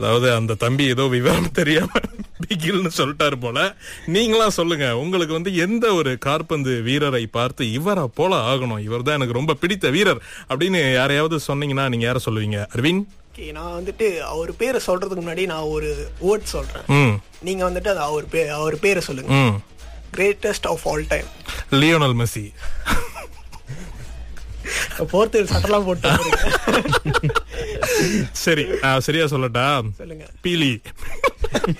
அதாவது அந்த தம்பி ஏதோ விவரம் தெரியாம பிகில்னு சொல்லிட்டாரு போல நீங்களா சொல்லுங்க உங்களுக்கு வந்து எந்த ஒரு காற்பந்து வீரரை பார்த்து இவரை போல ஆகணும் இவர் தான் எனக்கு ரொம்ப பிடித்த வீரர் அப்படின்னு யாரையாவது சொன்னீங்கன்னா நீங்க யார சொல்லுவீங்க அரவிந்த் ஓகே நான் வந்துட்டு அவர் பேரை சொல்றதுக்கு முன்னாடி நான் ஒரு வேர்ட் சொல்றேன் ம் நீங்க வந்துட்டு அது அவர் பே அவர் பேரை சொல்லுங்க ம் greatest of all time Lionel Messi போர்த்து சட்டெல்லாம் போட்டு சரி நான் சரியா சொல்லட்டா சொல்லுங்க பீலி